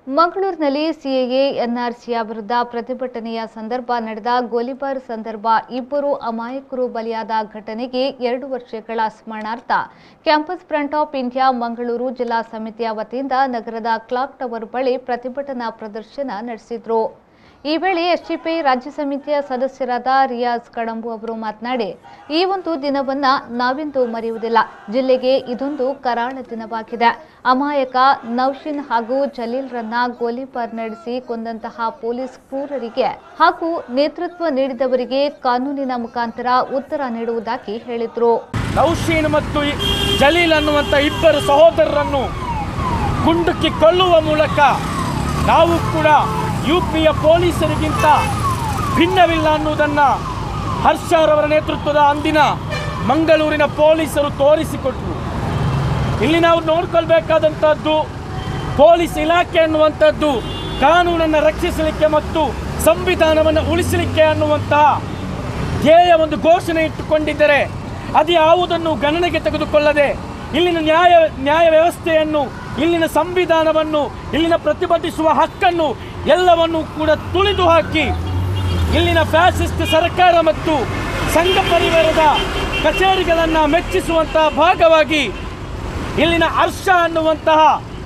ಮಂಗಳೂರಿನಲ್ಲಿ ಸಿಎಎ ಎನ್ಆರ್ಸಿಯ ವಿರುದ್ಧ ಪ್ರತಿಭಟನೆಯ ಸಂದರ್ಭ ನಡೆದ ಗೋಲಿಬಾರ್ ಸಂದರ್ಭ ಇಬ್ಬರು ಅಮಾಯಕರು ಬಲಿಯಾದ ಘಟನೆಗೆ ಎರಡು ವರ್ಷಗಳ ಸ್ಮರಣಾರ್ಥ campus front of India Mangaluru ಜಿಲ್ಲಾ ಸಮಿತಿಯ ವತಿಯಿಂದ ನಗರದ ಕ್ಲಾಕ್ ಟವರ್ ಬಳಿ ಪ್ರತಿಭಟನಾ ಪ್ರದರ್ಶನ ನಡೆಸಿದ್ರು ಈ ವೇಳೆ ಎಸ್ಡಿಪಿ ರಾಜ್ಯ ಸಮಿತಿಯ ಸದಸ್ಯರಾದ ರಿಯಾಜ್ ಕಡಂಬು ಅವರು ಮಾತನಾಡಿ ಈ ಒಂದು ದಿನವನ್ನ ನಾವೆಂದೂ ಮರೆಯುವುದಿಲ್ಲ ಜಿಲ್ಲೆಗೆ ಇದೊಂದು ಕರಾಳ ದಿನವಾಗಿದೆ ಅಮಾಯಕ ನೌಶಿನ್ ಹಾಗೂ ಜಲೀಲ್ರನ್ನ ಗೋಲಿಬಾರ್ ನಡೆಸಿ ಕೊಂದಂತಹ ಪೊಲೀಸ್ ಕ್ರೂರರಿಗೆ ಹಾಗೂ ನೇತೃತ್ವ ನೀಡಿದವರಿಗೆ ಕಾನೂನಿನ ಮುಖಾಂತರ ಉತ್ತರ ನೀಡುವುದಾಗಿ ಹೇಳಿದ್ರು ನೌಶೀನ್ ಮತ್ತು ಈ ಜಲೀಲ್ ಅನ್ನುವಂಥ ಇಬ್ಬರು ಸಹೋದರರನ್ನು ಗುಂಡುಕ್ಕಿ ಕೊಲ್ಲುವ ಮೂಲಕ ನಾವು ಕೂಡ ಯು ಪಿಯ ಪೊಲೀಸರಿಗಿಂತ ಭಿನ್ನವಿಲ್ಲ ಅನ್ನುವುದನ್ನು ಹರ್ಷರವರ ನೇತೃತ್ವದ ಅಂದಿನ ಮಂಗಳೂರಿನ ಪೊಲೀಸರು ತೋರಿಸಿಕೊಟ್ರು ಇಲ್ಲಿ ನಾವು ನೋಡ್ಕೊಳ್ಬೇಕಾದಂಥದ್ದು ಪೊಲೀಸ್ ಇಲಾಖೆ ಅನ್ನುವಂಥದ್ದು ಕಾನೂನನ್ನು ರಕ್ಷಿಸಲಿಕ್ಕೆ ಮತ್ತು ಸಂವಿಧಾನವನ್ನು ಉಳಿಸಲಿಕ್ಕೆ ಅನ್ನುವಂತಹ ಧ್ಯೇಯ ಒಂದು ಘೋಷಣೆ ಇಟ್ಟುಕೊಂಡಿದ್ದರೆ ಅದು ಯಾವುದನ್ನು ಗಣನೆಗೆ ತೆಗೆದುಕೊಳ್ಳದೆ ಇಲ್ಲಿನ ನ್ಯಾಯ ನ್ಯಾಯ ವ್ಯವಸ್ಥೆಯನ್ನು ಇಲ್ಲಿನ ಸಂವಿಧಾನವನ್ನು ಇಲ್ಲಿನ ಪ್ರತಿಭಟಿಸುವ ಹಕ್ಕನ್ನು ಎಲ್ಲವನ್ನು ಕೂಡ ತುಳಿದು ಹಾಕಿ ಇಲ್ಲಿನ ಫ್ಯಾಸಿಸ್ಟ್ ಸರ್ಕಾರ ಮತ್ತು ಸಂಘ ಪರಿವಾರದ ಕಚೇರಿಗಳನ್ನು ಮೆಚ್ಚಿಸುವಂತಹ ಭಾಗವಾಗಿ ಇಲ್ಲಿನ ಹರ್ಷ ಅನ್ನುವಂತಹ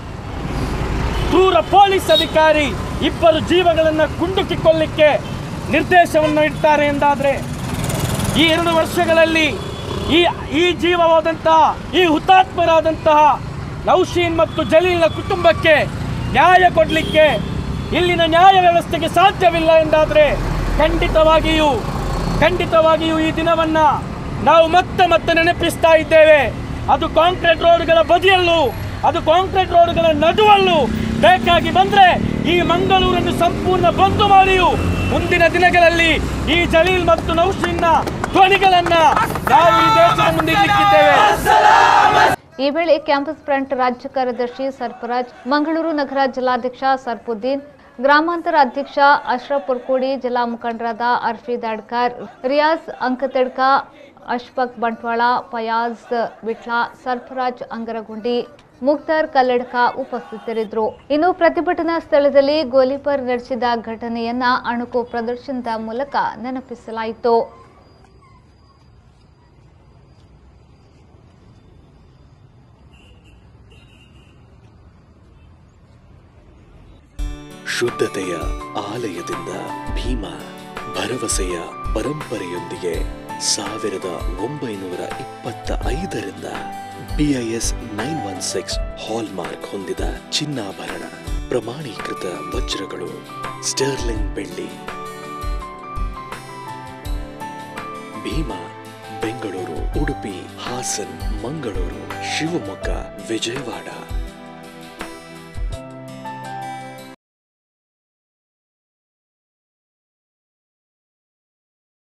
ಕ್ರೂರ ಪೊಲೀಸ್ ಅಧಿಕಾರಿ ಇಬ್ಬರು ಜೀವಗಳನ್ನು ಕುಂಡುಕಿಕೊಳ್ಳಿಕ್ಕೆ ನಿರ್ದೇಶವನ್ನು ಇಡ್ತಾರೆ ಎಂದಾದರೆ ಈ ಎರಡು ವರ್ಷಗಳಲ್ಲಿ ಈ ಈ ಜೀವವಾದಂತಹ ಈ ಹುತಾತ್ಮರಾದಂತಹ ನೌಶೀನ್ ಮತ್ತು ಜಲೀಲ್ನ ಕುಟುಂಬಕ್ಕೆ ನ್ಯಾಯ ಕೊಡಲಿಕ್ಕೆ ಇಲ್ಲಿನ ನ್ಯಾಯ ವ್ಯವಸ್ಥೆಗೆ ಸಾಧ್ಯವಿಲ್ಲ ಎಂದಾದರೆ ಖಂಡಿತವಾಗಿಯೂ ಖಂಡಿತವಾಗಿಯೂ ಈ ದಿನವನ್ನ ನಾವು ಮತ್ತೆ ಮತ್ತೆ ನೆನಪಿಸ್ತಾ ಇದ್ದೇವೆ ಅದು ಕಾಂಕ್ರೀಟ್ ರೋಡ್ಗಳ ಬದಿಯಲ್ಲೂ ಅದು ಕಾಂಕ್ರೀಟ್ ರೋಡ್ಗಳ ನಡುವಲ್ಲೂ ಬೇಕಾಗಿ ಬಂದ್ರೆ ಈ ಮಂಗಳೂರನ್ನು ಸಂಪೂರ್ಣ ಬಂದು ಮಾಡಿಯೂ ಮುಂದಿನ ದಿನಗಳಲ್ಲಿ ಈ ಜಲೀಲ್ ಮತ್ತು ನೌಶೀನ್ನ ಧ್ವನಿಗಳನ್ನ ನಾವು ಈ ದೇಶದ ಮುಂದೆ ಇಡ್ಲಿಕ್ಕಿದ್ದೇವೆ ಈ ವೇಳೆ ಕ್ಯಾಂಪಸ್ ಫ್ರಂಟ್ ರಾಜ್ಯ ಕಾರ್ಯದರ್ಶಿ ಸರ್ಫರಾಜ್ ಮಂಗಳೂರು ನಗರ ಜಿಲ್ಲಾಧ್ಯಕ್ಷ ಸರ್ಫುದ್ದೀನ್ ಗ್ರಾಮಾಂತರ ಅಧ್ಯಕ್ಷ ಅಶ್ರಫ್ ಪುರ್ಕೋಡಿ ಜಿಲ್ಲಾ ಮುಖಂಡರಾದ ಅರ್ಫಿ ದಾಡ್ಕರ್ ರಿಯಾಜ್ ಅಂಕತಡ್ಕ ಅಶ್ಫಕ್ ಬಂಟ್ವಾಳ ಫಯಾಜ್ ವಿಟ್ಲ ಸರ್ಫರಾಜ್ ಅಂಗರಗುಂಡಿ ಮುಕ್ತಾರ್ ಕಲ್ಲಡ್ಕ ಉಪಸ್ಥಿತರಿದ್ದರು ಇನ್ನು ಪ್ರತಿಭಟನಾ ಸ್ಥಳದಲ್ಲಿ ಗೋಲಿಬಾರ್ ನಡೆಸಿದ ಘಟನೆಯನ್ನ ಅಣುಕು ಪ್ರದರ್ಶನದ ಮೂಲಕ ನೆನಪಿಸಲಾಯಿತು ಶುದ್ಧತೆಯ ಆಲಯದಿಂದ ಭೀಮಾ ಭರವಸೆಯ ಪರಂಪರೆಯೊಂದಿಗೆ ಸಾವಿರದ ಒಂಬೈನೂರ ಇಪ್ಪತ್ತ ಐದರಿಂದ BIS nine one six hallmark ಹೊಂದಿದ ಚಿನ್ನಾಭರಣ ಪ್ರಮಾಣೀಕೃತ ವಜ್ರಗಳು ಸ್ಟರ್ಲಿಂಗ್ ಬೆಳ್ಳಿ ಭೀಮಾ ಬೆಂಗಳೂರು ಉಡುಪಿ ಹಾಸನ್ ಮಂಗಳೂರು ಶಿವಮೊಗ್ಗ ವಿಜಯವಾಡ